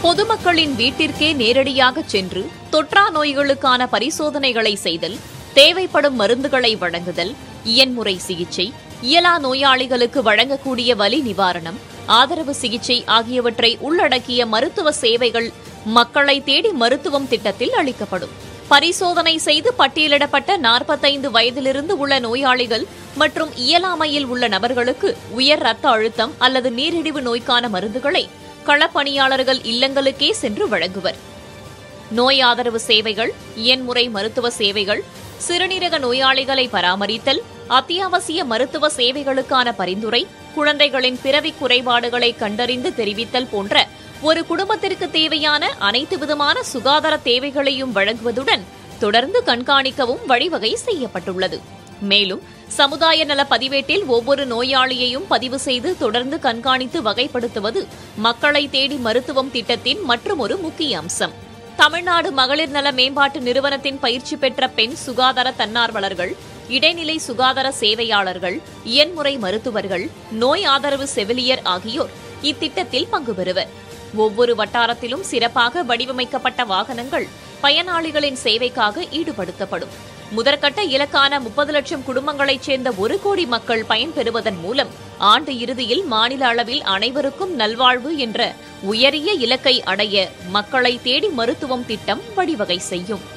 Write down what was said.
பொதுமக்களின் வீட்டிற்கே நேரடியாக சென்று தொற்றா நோய்களுக்கான பரிசோதனைகளை செய்தல் தேவைப்படும் மருந்துகளை வழங்குதல் இயன்முறை சிகிச்சை இயலா நோயாளிகளுக்கு வழங்கக்கூடிய வலி நிவாரணம் ஆதரவு சிகிச்சை ஆகியவற்றை உள்ளடக்கிய மருத்துவ சேவைகள் மக்களை தேடி மருத்துவம் திட்டத்தில் அளிக்கப்படும் பரிசோதனை செய்து பட்டியலிடப்பட்ட நாற்பத்தைந்து வயதிலிருந்து உள்ள நோயாளிகள் மற்றும் இயலாமையில் உள்ள நபர்களுக்கு உயர் ரத்த அழுத்தம் அல்லது நீரிழிவு நோய்க்கான மருந்துகளை களப்பணியாளர்கள் இல்லங்களுக்கே சென்று வழங்குவர் நோய் ஆதரவு சேவைகள் இயன்முறை மருத்துவ சேவைகள் சிறுநீரக நோயாளிகளை பராமரித்தல் அத்தியாவசிய மருத்துவ சேவைகளுக்கான பரிந்துரை குழந்தைகளின் பிறவி குறைபாடுகளை கண்டறிந்து தெரிவித்தல் போன்ற ஒரு குடும்பத்திற்கு தேவையான அனைத்து விதமான சுகாதார தேவைகளையும் வழங்குவதுடன் தொடர்ந்து கண்காணிக்கவும் வழிவகை செய்யப்பட்டுள்ளது மேலும் சமுதாய நல பதிவேட்டில் ஒவ்வொரு நோயாளியையும் பதிவு செய்து தொடர்ந்து கண்காணித்து வகைப்படுத்துவது மக்களை தேடி மருத்துவம் திட்டத்தின் மற்றுமொரு முக்கிய அம்சம் தமிழ்நாடு மகளிர் நல மேம்பாட்டு நிறுவனத்தின் பயிற்சி பெற்ற பெண் சுகாதார தன்னார்வலர்கள் இடைநிலை சுகாதார சேவையாளர்கள் இயன்முறை மருத்துவர்கள் நோய் ஆதரவு செவிலியர் ஆகியோர் இத்திட்டத்தில் பங்கு பெறுவர் ஒவ்வொரு வட்டாரத்திலும் சிறப்பாக வடிவமைக்கப்பட்ட வாகனங்கள் பயனாளிகளின் சேவைக்காக ஈடுபடுத்தப்படும் முதற்கட்ட இலக்கான முப்பது லட்சம் குடும்பங்களைச் சேர்ந்த ஒரு கோடி மக்கள் பயன்பெறுவதன் மூலம் ஆண்டு இறுதியில் மாநில அளவில் அனைவருக்கும் நல்வாழ்வு என்ற உயரிய இலக்கை அடைய மக்களை தேடி மருத்துவம் திட்டம் வழிவகை செய்யும்